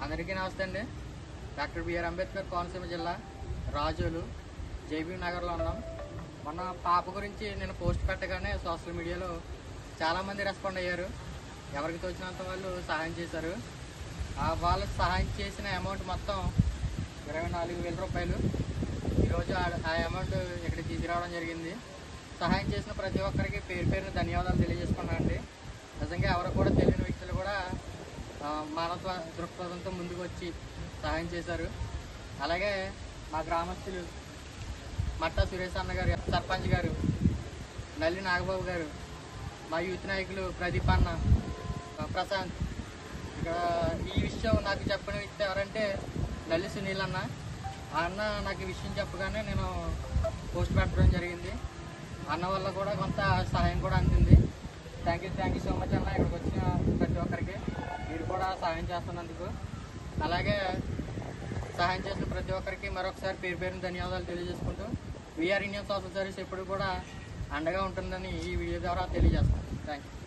అందరికీ నమస్తే అండి డాక్టర్ బిఆర్ అంబేద్కర్ కోనసీమ జిల్లా రాజోలు జైబీ నగర్లో ఉన్నాం మొన్న పాప గురించి నేను పోస్ట్ పెట్టగానే సోషల్ మీడియాలో చాలామంది రెస్పాండ్ అయ్యారు ఎవరికి తోచినంత వాళ్ళు సహాయం చేశారు ఆ వాళ్ళు సహాయం చేసిన అమౌంట్ మొత్తం ఇరవై నాలుగు వేల రూపాయలు ఈరోజు ఆ- ఆ అమౌంట్ ఇక్కడ తీసుకురావడం జరిగింది సహాయం చేసిన ప్రతి ఒక్కరికి పేరు పేరున ధన్యవాదాలు తెలియజేసుకున్నాను అండి నిజంగా ఎవరు కూడా తెలియని వ్యక్తులు కూడా ఆ, మానవత్వ దృక్పథంతో ముందుకు వచ్చి సహాయం చేశారు అలాగే మా గ్రామస్తులు మట్టా సురేష్ అన్న గారు సర్పంచ్ గారు నల్లి నాగబాబు గారు మా యూత్ నాయకులు ప్రదీప్ అన్న ఆ, ప్రశాంత్ ఇక్కడ ఈ విషయం నాకు చెప్పిన వ్యక్తి ఎవరంటే నల్లి సునీల్ అన్న ఆ అన్న నాకు ఈ విషయం చెప్పగానే నేను పోస్ట్ పెట్టడం జరిగింది అన్న వల్ల కూడా కొంత సహాయం కూడా అందింది thank you thank you so much అన్న ఇక్కడికి వచ్చిన ప్రతి ఒక్కరికి మీరు కూడా సహాయం చేస్తున్నందుకు అలాగే సహాయం చేసిన ప్రతి ఒక్కరికి మరొకసారి పేరు పేరున ధన్యవాదాలు తెలియజేసుకుంటూ వీఆర్ ఇండియన్ సోషల్ సర్వీస్ ఎప్పుడు కూడా అండగా ఉంటుందని ఈ వీడియో ద్వారా తెలియజేస్తాను థ్యాంక్ యూ